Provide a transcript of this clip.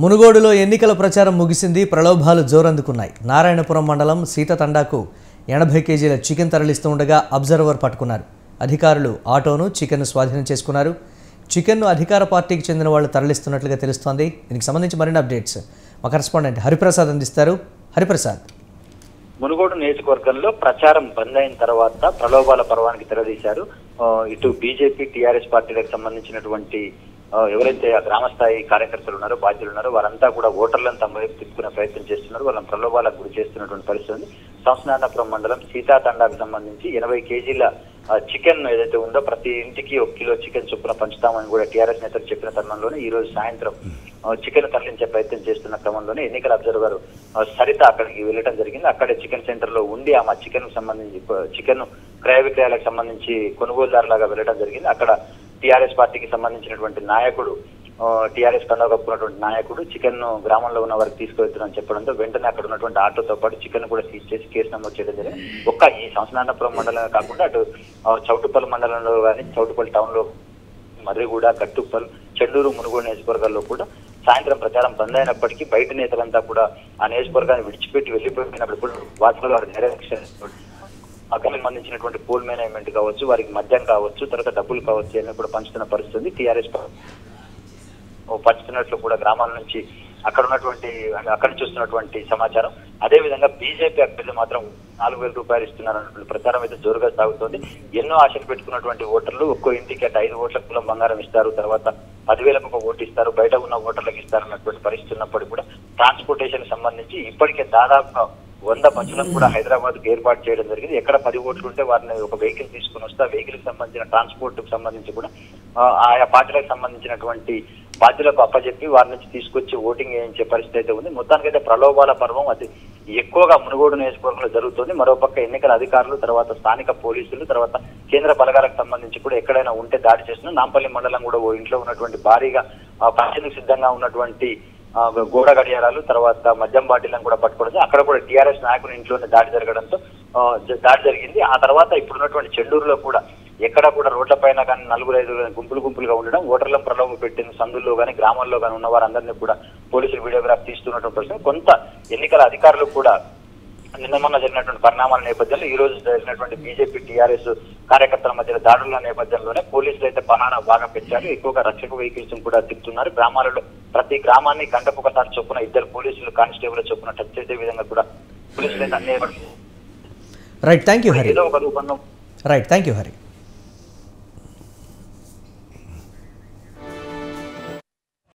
మునుగోడులో ఎన్నికల ప్రచారం ముగిసింది ప్రలోభాలు జోరందుకున్నాయి నారాయణపురం మండలం సీతతండాకు ఎనభై కేజీల చికెన్ తరలిస్తూ ఉండగా అబ్జర్వర్ పట్టుకున్నారు అధికారులు ఆటోను చికెన్ను స్వాధీనం చేసుకున్నారు చికెన్ను అధికార పార్టీకి చెందిన వాళ్ళు తరలిస్తున్నట్లుగా తెలుస్తోంది దీనికి సంబంధించి మరిన్ని అప్డేట్స్ మా కరెస్పాండెంట్ హరిప్రసాద్ అందిస్తారు హరిప్రసాద్ మునుగోడు నియోజకవర్గంలో ప్రచారం బంద్ అయిన తర్వాత ప్రలోభాల పర్వానికి తెరదీశారు ఆ, ఇటు బీజేపీ టీఆర్ఎస్ పార్టీలకు సంబంధించినటువంటి ఆ, ఎవరైతే ఆ గ్రామ స్థాయి కార్యకర్తలు ఉన్నారో బాధ్యులు ఉన్నారో వారంతా కూడా ఓటర్లను తమ వైపు తిప్పుకునే ప్రయత్నం చేస్తున్నారు వాళ్ళని ప్రలోభాలకు గురి చేస్తున్నటువంటి పరిస్థితి ఉంది సంస్నానపురం మండలం సీతాతండాకు సంబంధించి ఎనభై కేజీల ఆ, చికెన్ ఏదైతే ఉందో ప్రతి ఇంటికి ఒక కిలో చికెన్ చొప్పున పంచుతామని కూడా టీఆర్ఎస్ నేతలు చెప్పిన తరుణంలోనే ఈ రోజు సాయంత్రం ఆ, చికెన్ తరలించే ప్రయత్నం చేస్తున్న క్రమంలోనే ఎన్నికల అబ్జర్వర్ ఆ, సరిత అక్కడికి వెళ్ళడం జరిగింది అక్కడే చికెన్ సెంటర్ లో ఉండి ఆమె చికెన్ సంబంధించి చికెన్ క్రయ విక్రయాలకు సంబంధించి కొనుగోలుదారులాగా వెళ్ళడం జరిగింది అక్కడ టీఆర్ఎస్ పార్టీకి సంబంధించినటువంటి నాయకుడు టీఆర్ఎస్ కండా కప్పుకున్నటువంటి నాయకుడు చికెన్ ను గ్రామంలో ఉన్న వారికి తీసుకెళ్తున్నారని చెప్పడంతో వెంటనే అక్కడ ఉన్నటువంటి ఆటోతో పాటు చికెన్ కూడా సీజ్ చేసి కేసు నమోదు చేయడం జరిగింది ఒక్క ఈ సంవత్సరానపురం మండలం కాకుండా అటు ఆ, చౌటుపల్లి మండలంలో కానీ చౌటుపల్లి టౌన్ లో మర్రిగూడ గట్టుప్పల్ చెల్లూరు మునుగోడు నియోజకవర్గాల్లో కూడా సాయంత్రం ప్రచారం బంద్ అయినప్పటికీ బయట నేతలంతా కూడా ఆ నియోజకవర్గాన్ని విడిచిపెట్టి వెళ్ళిపోయినప్పుడు కూడా వాటిలో వారి డైరెక్షన్ అక్కడ సంబంధించినటువంటి పోల్ మేనేజ్మెంట్ కావచ్చు వారికి మద్యం కావచ్చు తర్వాత డబ్బులు కావచ్చు అన్ని కూడా పంచుతున్న పరిస్థితి ఉంది టీఆర్ఎస్ పంచుతున్నట్లు కూడా గ్రామాల నుంచి అక్కడ ఉన్నటువంటి అక్కడి నుంచి వస్తున్నటువంటి సమాచారం అదే విధంగా బీజేపీ అభ్యర్థులు మాత్రం నాలుగు వేల రూపాయలు ఇస్తున్నారన్నటువంటి ప్రచారం అయితే జోరుగా సాగుతోంది ఎన్నో ఆశలు పెట్టుకున్నటువంటి ఓటర్లు ఒక్కో ఇంటికి అటు ఐదు ఓట్ల కులం బంగారం ఇస్తారు తర్వాత పదివేలకు ఒక ఓటు ఇస్తారు బయట ఉన్న ఓటర్లకు ఇస్తారు అన్నటువంటి పరిస్థితి ఉన్నప్పుడు కూడా ట్రాన్స్పోర్టేషన్ సంబంధించి ఇప్పటికే దాదాపు వంద బస్సులను కూడా హైదరాబాద్ కు ఏర్పాటు చేయడం జరిగింది ఎక్కడ పది ఓట్లు ఉంటే వారిని ఒక వెహికల్ తీసుకుని వస్తే ఆ వెహికల్ కి సంబంధించిన ట్రాన్స్పోర్ట్ కు సంబంధించి కూడా ఆ, ఆయా పార్టీలకు సంబంధించినటువంటి బాధ్యులకు అప్పచెప్పి వారి నుంచి తీసుకొచ్చి ఓటింగ్ వేయించే పరిస్థితి అయితే ఉంది మొత్తానికైతే ప్రలోభాల పర్వం అది ఎక్కువగా మునుగోడు నియోజకవర్గంలో జరుగుతుంది మరోపక్క ఎన్నికల అధికారులు తర్వాత స్థానిక పోలీసులు తర్వాత కేంద్ర బలగాలకు సంబంధించి కూడా ఎక్కడైనా ఉంటే దాడి చేస్తున్నారు నాంపల్లి మండలం కూడా ఓ ఇంట్లో ఉన్నటువంటి భారీగా ఆ, పంచేందుకు సిద్ధంగా ఉన్నటువంటి ఆ, గోడ గడియారాలు తర్వాత మద్యం బాటిలను కూడా పట్టుకోవడం అక్కడ కూడా టీఆర్ఎస్ నాయకుని ఇంట్లోనే దాడి జరగడంతో ఆ, జ- దాడి జరిగింది ఆ తర్వాత ఇప్పుడున్నటువంటి చెల్లూరులో కూడా ఎక్కడ కూడా రోడ్ల పైన కానీ నలుగురు ఐదు గుంపులు గుంపులుగా ఉండడం ఓటర్ల ప్రలోభ పెట్టిన సందుల్లో కానీ గ్రామాల్లో కానీ ఉన్న వారందరినీ కూడా పోలీసులు వీడియోగ్రాఫ్ తీస్తున్నటువంటి పరిస్థితి కొంత ఎన్నికల అధికారులు కూడా నిన్న మొన్న జరిగినటువంటి పరిణామాల నేపథ్యంలో ఈ రోజు జరిగినటువంటి బీజేపీ టీఆర్ఎస్ కార్యకర్తల మధ్య దాడుల నేపథ్యంలోనే పోలీసులు అయితే పహానా బాగా పెంచారు ఎక్కువగా రక్షక వెహికల్స్ కూడా తిప్పుతున్నారు గ్రామాలలో ప్రతి గ్రామాన్ని గంటకు ఒకసారి చొప్పున ఇద్దరు పోలీసులు కానిస్టేబుల్ చొప్పున టచ్ చేసే విధంగా కూడా పోలీసులు అయితే అన్ని ఏర్పాట్లు రైట్ థ్యాంక్ యూ హరి ఏదో ఒక రూపంలో రైట్ థ్యాంక్ యూ హరి